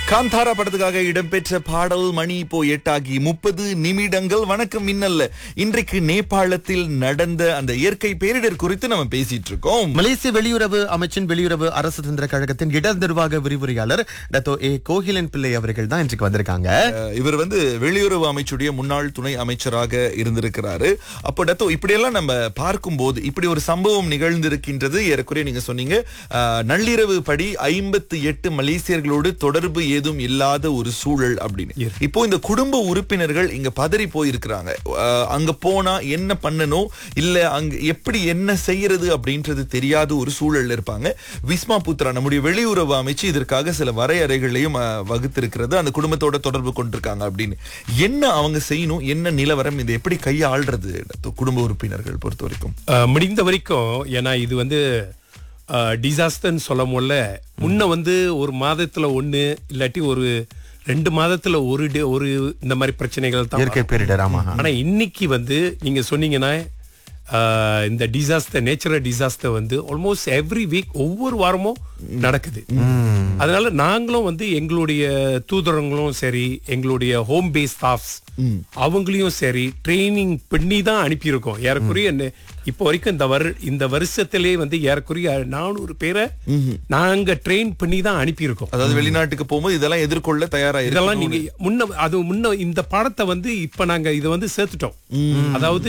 காந்தாரா படத்துக்காக இடம்பெற்ற பாடல் மணி இப்போ எட்டாகி முப்பது நிமிடங்கள் வணக்கம் மின்னல்ல இன்றைக்கு நேபாளத்தில் நடந்த அந்த இயற்கை பேரிடர் குறித்து நம்ம பேசிட்டு இருக்கோம் மலேசிய வெளியுறவு அமைச்சின் வெளியுறவு அரசு தந்திர கழகத்தின் இடர் நிர்வாக விரிவுரையாளர் டத்தோ ஏ கோகிலன் பிள்ளை அவர்கள் தான் இன்றைக்கு வந்திருக்காங்க அஹ், இவர் வந்து வெளியுறவு அமைச்சுடைய முன்னாள் துணை அமைச்சராக இருந்திருக்கிறாரு அப்போ டத்தோ இப்படியெல்லாம் நம்ம பார்க்கும்போது இப்படி ஒரு சம்பவம் நிகழ்ந்திருக்கின்றது ஏறக்குறைய நீங்க சொன்னீங்க அஹ், நள்ளிரவு படி ஐம்பத்தி எட்டு மலேசியர்களோடு தொடர்பு ஏதும் இல்லாத ஒரு சூழல் அப்படின்னு இப்போ இந்த குடும்ப உறுப்பினர்கள் இங்க பதறி போயிருக்கிறாங்க அஹ், அங்க போனா என்ன பண்ணணும் இல்ல அங்க எப்படி என்ன செய்யறது அப்படின்றது தெரியாத ஒரு சூழல்ல இருப்பாங்க விஸ்மா புத்ரா நம்முடைய வெளியுறவு அமைச்சு இதற்காக சில வரையறைகளையும் அஹ், வகுத்திருக்கிறது அந்த குடும்பத்தோட தொடர்பு கொண்டிருக்காங்க அப்படின்னு என்ன அவங்க செய்யணும் என்ன நிலவரம் இதை எப்படி கையாள்றது குடும்ப உறுப்பினர்கள் பொறுத்த வரைக்கும் அஹ், முடிந்த வரைக்கும் ஏன்னா இது வந்து டிசாஸ்டர்னு சொல்ல முடியல முன்ன வந்து ஒரு மாதத்துல ஒண்ணு இல்லாட்டி ஒரு ரெண்டு மாதத்துல ஒரு day- ஒரு இந்த மாதிரி பிரச்சனைகள் தான் இயற்கை பேரிடர் ஆமா வரும். ஆனா இன்னைக்கு வந்து நீங்க சொன்னீங்கன்னா அஹ், இந்த டிசாஸ்டர் நேச்சுரல் டிசாஸ்டர் வந்து ஆல்மோஸ்ட் எவ்ரி வீக் ஒவ்வொரு வாரமும் நடக்குது அதனால நாங்களும் வந்து எங்களுடைய தூதரங்களும் சரி எங்களுடைய ஹோம் பேஸ் ஸ்டாஃப்ஸ் அவங்களையும் சரி ட்ரைனிங் பண்ணி தான் அனுப்பியிருக்கோம் ஏறக்குறைய என்ன- இப்போ வரைக்கும் இந்த வரு இந்த வருஷத்திலே வந்து ஏறக்குறைய நானூறு பேரை நாங்க ட்ரெயின் பண்ணி தான் அனுப்பியிருக்கோம் அதாவது வெளிநாட்டுக்கு போகும்போது இதெல்லாம் எதிர்கொள்ள தயாரா இதெல்லாம் இருக்கணும். நீங்க முன்ன அது முன்ன இந்த பாடத்தை வந்து இப்ப நாங்க இதை வந்து சேர்த்துட்டோம் அதாவது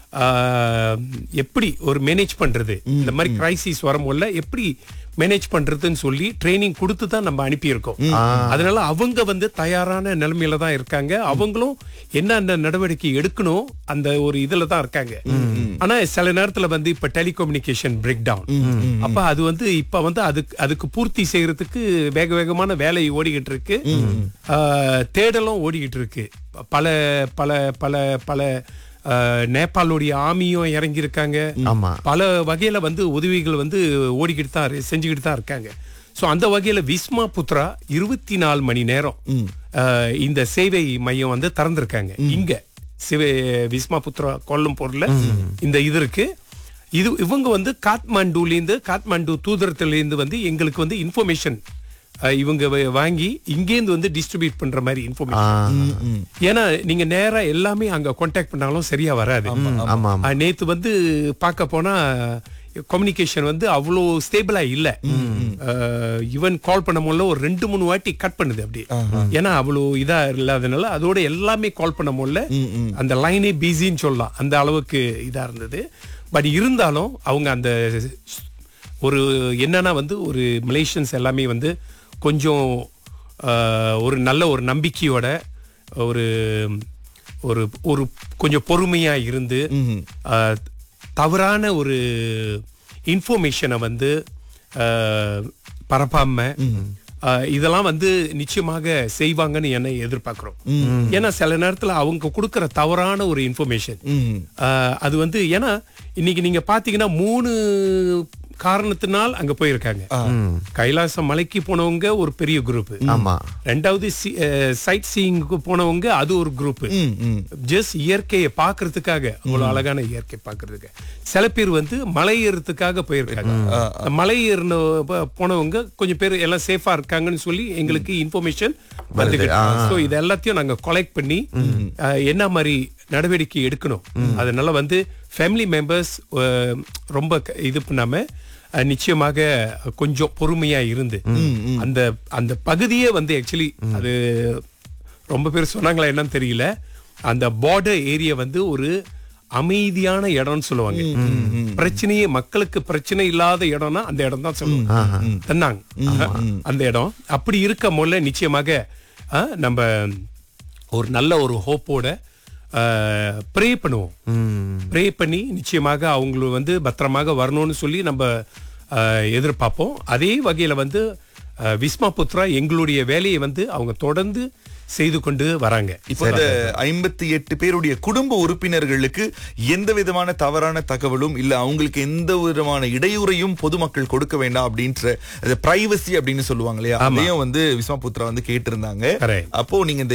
ஆஹ், எப்படி ஒரு மேனேஜ் பண்றது இந்த மாதிரி கிரைசிஸ் வரும்போது எப்படி மேனேஜ் பண்றதுன்னு சொல்லி ட்ரைனிங் கொடுத்து தான் நம்ம அனுப்பியிருக்கோம் அதனால அவங்க வந்து தயாரான நிலைமையில தான் இருக்காங்க அவங்களும் என்னென்ன நடவடிக்கை எடுக்கணும் அந்த ஒரு இதுல தான் இருக்காங்க ஆனா சில நேரத்துல வந்து இப்ப டெலிகம்யூனிகேஷன் பிரேக் டவுன் அப்ப அது வந்து இப்ப வந்து அதுக்கு அதுக்கு பூர்த்தி செய்யறதுக்கு வேக வேகமான வேலை ஓடிக்கிட்டு இருக்கு ஆஹ், தேடலும் ஓடிக்கிட்டு இருக்கு பல பல பல பல ஆஹ், நேபாளுடைய ஆமியும் இறங்கி இருக்காங்க ஆமா பல வகையில வந்து உதவிகள் வந்து ஓடிக்கிட்டு தான் இரு- செஞ்சுக்கிட்டு தான் இருக்காங்க சோ அந்த வகையில விஸ்மா புத்ரா இருபத்தி நாலு மணி நேரம் ஆஹ், இந்த சேவை மையம் வந்து திறந்திருக்காங்க இங்க சிவ விஸ்மா புத்ரா கொல்லும் பொருள்ல இந்த இது இருக்கு இது இவங்க வந்து காத்மாண்டுல இருந்து காத்மாண்டு தூதரத்துல இருந்து வந்து எங்களுக்கு வந்து இன்ஃபர்மேஷன் இவங்க வ- வாங்கி இங்கேருந்து வந்து டிஸ்ட்ரிபியூட் பண்ற மாதிரி இன்ஃபர்மேஷன் ஏன்னா நீங்க நேரா எல்லாமே அங்க கான்டாக்ட் பண்ணாலும் சரியா வராது ஆமா ஆமா ஆ, நேத்து வந்து பார்க்க போனா கம்யூனிகேஷன் வந்து அவ்வளோ ஸ்டேபிளா இல்ல ஈவன் கால் பண்ண முடியல ஒரு ரெண்டு மூணு வாட்டி கட் பண்ணுது அப்படி ஏன்னா அவ்வளோ இதா இல்லாதனால அதோட எல்லாமே கால் பண்ண முடியல அந்த லைனே பிஸின்னு சொல்லலாம் அந்த அளவுக்கு இதா இருந்தது பட் இருந்தாலும் அவங்க அந்த ஒரு என்னன்னா வந்து ஒரு மலேசியன்ஸ் எல்லாமே வந்து கொஞ்சம் ஆஹ், ஒரு நல்ல ஒரு நம்பிக்கையோட ஒரு ஒரு ஒரு கொஞ்சம் பொறுமையா இருந்து ஆஹ், தவறான ஒரு இன்ஃபர்மேஷனை வந்து ஆஹ், பரப்பாம ஆஹ், இதெல்லாம் வந்து நிச்சயமாக செய்வாங்கன்னு என்ன எதிர்பார்க்கிறோம் ஏன்னா சில நேரத்துல அவங்க கொடுக்கிற தவறான ஒரு இன்ஃபர்மேஷன் அது வந்து ஏன்னா இன்னைக்கு நீங்க பாத்தீங்கன்னா மூணு காரணத்தினால் அங்க போயிருக்காங்க கைலாசம் மலைக்கு போனவங்க ஒரு பெரிய குரூப் ஆமா ரெண்டாவது சைட் சீயிங்க்கு போனவங்க அது ஒரு குரூப் ஜஸ்ட் இயற்கையை பார்க்கிறதுக்காக அவ்வளவு அழகான இயற்கை பார்க்கிறதுக்கு சில பேர் வந்து மலை ஏறுறதுக்காக போயிருக்காங்க அந்த மலை ஏறின ப- போனவங்க கொஞ்சம் பேர் எல்லாம் சேஃபா இருக்காங்கன்னு சொல்லி எங்களுக்கு இன்ஃபர்மேஷன் வருது சோ இது எல்லாத்தையும் நாங்க கலெக்ட் பண்ணி அஹ், என்ன மாதிரி நடவடிக்கை எடுக்கணும் அதனால வந்து ஃபேமிலி மெம்பர்ஸ் ரொம்ப க- இது பண்ணாம அஹ், நிச்சயமாக கொஞ்சம் பொறுமையா இருந்து அந்த அந்த பகுதியே வந்து ஆக்சுவலி அது ரொம்ப பேர் சொன்னாங்களா என்னன்னு தெரியல அந்த பார்டர் ஏரியா வந்து ஒரு அமைதியான இடம்னு சொல்லுவாங்க பிரச்சனையே மக்களுக்கு பிரச்சனை இல்லாத இடம்னா அந்த இடம் தான் சொல்லுவாங்க தன்னாங்க அந்த இடம் அப்படி இருக்க போல நிச்சயமாக அஹ், நம்ம ஒரு நல்ல ஒரு ஹோப்போட ப்ரே பண்ணுவோம் ப்ரே பண்ணி நிச்சயமாக அவங்கள வந்து பத்திரமாக வரணும்னு சொல்லி நம்ம அஹ், எதிர்பார்ப்போம் அதே வகையில வந்து அஹ், விஸ்மா புத்ரா எங்களுடைய வேலையை வந்து அவங்க தொடர்ந்து செய்து கொண்டு வராங்க இப்போ இந்த ஐம்பத்தி எட்டு பேருடைய குடும்ப உறுப்பினர்களுக்கு எந்த விதமான தவறான தகவலும் இல்ல அவங்களுக்கு எந்த விதமான இடையூறையும் பொதுமக்கள் கொடுக்க வேண்டாம் அப்படின்ற பிரைவசி அப்படின்னு சொல்லுவாங்க இல்லையா அதையும் வந்து விஸ்வா புத்ரா வந்து கேட்டிருந்தாங்க Correct. அப்போ நீங்க இந்த